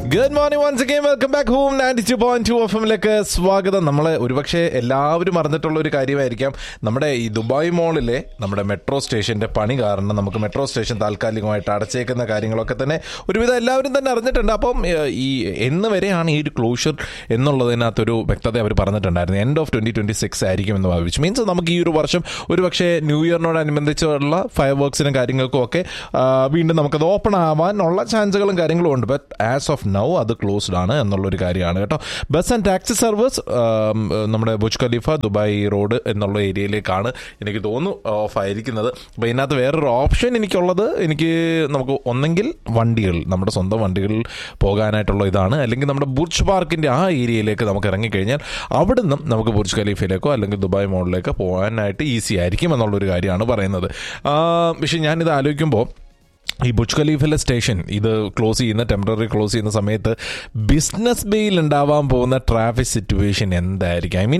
good morning once again welcome back home ninety two point two F എമ്മിലേക്ക് സ്വാഗതം നമ്മൾ ഒരുപക്ഷെ എല്ലാവരും അറിഞ്ഞിട്ടുള്ള ഒരു കാര്യമായിരിക്കാം നമ്മുടെ ഈ ദുബായ് മോളിലെ നമ്മുടെ മെട്രോ സ്റ്റേഷന്റെ പണി കാരണം നമുക്ക് മെട്രോ സ്റ്റേഷൻ താൽക്കാലികമായിട്ട് അടച്ചേക്കുന്ന കാര്യങ്ങളൊക്കെ തന്നെ ഒരുവിധം എല്ലാവരും തന്നെ അറിഞ്ഞിട്ടുണ്ട് അപ്പം ഏഹ്, ഈ എന്ന് വരെയാണ് ഈ ഒരു ക്ലോഷർ എന്നുള്ളതിനകത്തൊരു വ്യക്തത അവർ പറഞ്ഞിട്ടുണ്ടായിരുന്നു end of twenty twenty six ആയിരിക്കും എന്ന് ഭാവിച്ചു മീൻസ് നമുക്ക് ഈ ഒരു വർഷം ഒരു പക്ഷേ ന്യൂ ഇയറിനോടനുബന്ധിച്ചുള്ള ഫയർ വർക്ക്സിനും കാര്യങ്ങൾക്കും ഒക്കെ ആ, വീണ്ടും നമുക്കത് ഓപ്പൺ ആവാനുള്ള ചാൻസുകളും കാര്യങ്ങളും ഉണ്ട് ബട്ട് ആസ് ഓഫ് നൗ അത് ക്ലോസ്ഡ് ആണ് എന്നുള്ളൊരു കാര്യമാണ് കേട്ടോ bus and taxi service um, നമ്മുടെ ബുജ് ഖലീഫ ദുബായ് റോഡ് എന്നുള്ള ഏരിയയിലേക്കാണ് എനിക്ക് തോന്നുന്നു ഓഫ് ആയിരിക്കുന്നത് അപ്പോൾ ഇതിനകത്ത് വേറൊരു ഓപ്ഷൻ എനിക്കുള്ളത് എനിക്ക് നമുക്ക് ഒന്നെങ്കിൽ വണ്ടികൾ നമ്മുടെ സ്വന്തം വണ്ടികളിൽ പോകാനായിട്ടുള്ള ഇതാണ് അല്ലെങ്കിൽ നമ്മുടെ ബുർജ് പാർക്കിൻ്റെ ആ ഏരിയയിലേക്ക് നമുക്ക് ഇറങ്ങിക്കഴിഞ്ഞാൽ അവിടുന്ന് നമുക്ക് ബുർജ് ഖലീഫയിലേക്കോ അല്ലെങ്കിൽ ദുബായ് മോളിലേക്കോ പോകാനായിട്ട് ഈസി ആയിരിക്കും എന്നുള്ളൊരു കാര്യമാണ് പറയുന്നത് ആ, പക്ഷേ ഞാനിത് ആലോചിക്കുമ്പോൾ ഈ ബുജ് ഖലീഫിലെ സ്റ്റേഷൻ ഇത് ക്ലോസ് ചെയ്യുന്ന ടെമ്പററി ക്ലോസ് ചെയ്യുന്ന സമയത്ത് ബിസിനസ് ബേയിൽ ഉണ്ടാവാൻ പോകുന്ന ട്രാഫിക് സിറ്റുവേഷൻ എന്തായിരിക്കും ഐ മീൻ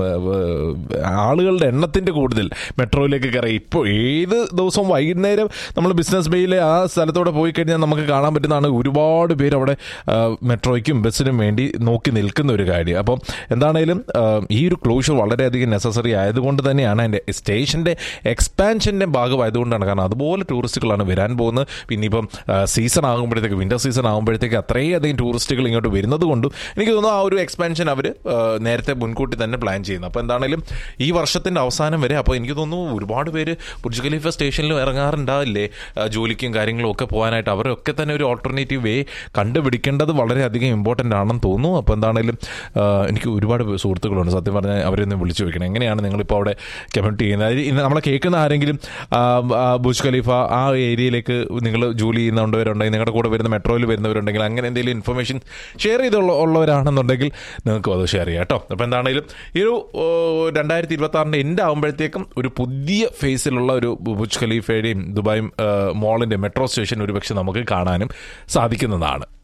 ആളുകളുടെ എണ്ണത്തിന്റെ കൂടുതൽ മെട്രോയിലേക്ക് കയറി ഇപ്പോൾ ഏത് ദിവസവും വൈകുന്നേരം നമ്മൾ ബിസിനസ് ബേയിലെ ആ സ്ഥലത്തൂടെ പോയി കഴിഞ്ഞാൽ നമുക്ക് കാണാൻ പറ്റുന്നതാണ് ഒരുപാട് പേര് അവിടെ ആ, മെട്രോയ്ക്കും ബസ്സിനും വേണ്ടി നോക്കി നിൽക്കുന്ന ഒരു കാര്യം അപ്പം എന്താണേലും ആ, ഈ ഒരു ക്ലോഷർ വളരെയധികം നെസസറി ആയതുകൊണ്ട് തന്നെയാണ് അതിൻ്റെ സ്റ്റേഷൻ്റെ എക്സ്പാൻഷൻ്റെ ഭാഗമായതുകൊണ്ടാണ് കാരണം അതുപോലെ ടൂറിസ്റ്റുകളാണ് വരാൻ പോകുന്നത് പിന്നെ ഇപ്പം സീസൺ ആകുമ്പോഴത്തേക്ക് വിന്റർ സീസൺ ആകുമ്പോഴത്തേക്ക് അത്രയധികം ടൂറിസ്റ്റുകൾ ഇങ്ങോട്ട് വരുന്നത് കൊണ്ടും എനിക്ക് തോന്നുന്നു ആ ഒരു എക്സ്പാൻഷൻ അവർ നേരത്തെ മുൻകൂട്ടി തന്നെ പ്ലാൻ ചെയ്യുന്നു അപ്പോൾ എന്താണേലും ഈ വർഷത്തിൻ്റെ അവസാനം വരെ അപ്പോൾ എനിക്ക് തോന്നുന്നു ഒരുപാട് പേര് ബുർജ് ഖലീഫ സ്റ്റേഷനിലും ഇറങ്ങാറുണ്ടാവില്ലേ ആ, ജോലിക്കും കാര്യങ്ങളും ഒക്കെ പോകാനായിട്ട് അവരൊക്കെ തന്നെ ഒരു ഓൾട്ടർനേറ്റീവ് വേ കണ്ടുപിടിക്കേണ്ടത് വളരെയധികം ഇമ്പോർട്ടൻ്റ് ആണെന്ന് തോന്നുന്നു അപ്പോൾ എന്താണേലും ആ, എനിക്ക് ഒരുപാട് സുഹൃത്തുക്കളുണ്ട് സത്യം പറഞ്ഞാൽ അവരൊന്ന് വിളിച്ചു വെക്കണം എങ്ങനെയാണ് നിങ്ങളിപ്പോൾ അവിടെ കമ്മ്യൂണിറ്റ് ചെയ്യുന്നത് അതായത് ഇന്ന് നമ്മളെ കേൾക്കുന്ന ആരെങ്കിലും ആ, ആ, ബുർജ് ഖലീഫ ആ ഏരിയയിലേക്ക് നിങ്ങൾ ജോലി ചെയ്യുന്നവരുണ്ടെങ്കിൽ നിങ്ങളുടെ കൂടെ വരുന്ന മെട്രോയിൽ വരുന്നവരുണ്ടെങ്കിൽ അങ്ങനെ എന്തെങ്കിലും ഇൻഫർമേഷൻ ഷെയർ ചെയ്തുള്ള ഉള്ളവരാണെന്നുണ്ടെങ്കിൽ നിങ്ങൾക്ക് അത് ഷെയർ ചെയ്യാം കേട്ടോ അപ്പോൾ എന്താണെങ്കിലും ഈ ഒരു ഓ, രണ്ടായിരത്തി ഇരുപത്തി ആറിൻ്റെ എൻഡ് ആകുമ്പോഴത്തേക്കും ഒരു പുതിയ ഫേസിലുള്ള ഒരു ബുജ് ഖലീഫയുടെയും ദുബായ് മോളിൻ്റെ മെട്രോ സ്റ്റേഷൻ ഒരുപക്ഷെ നമുക്ക് കാണാനും സാധിക്കുന്നതാണ്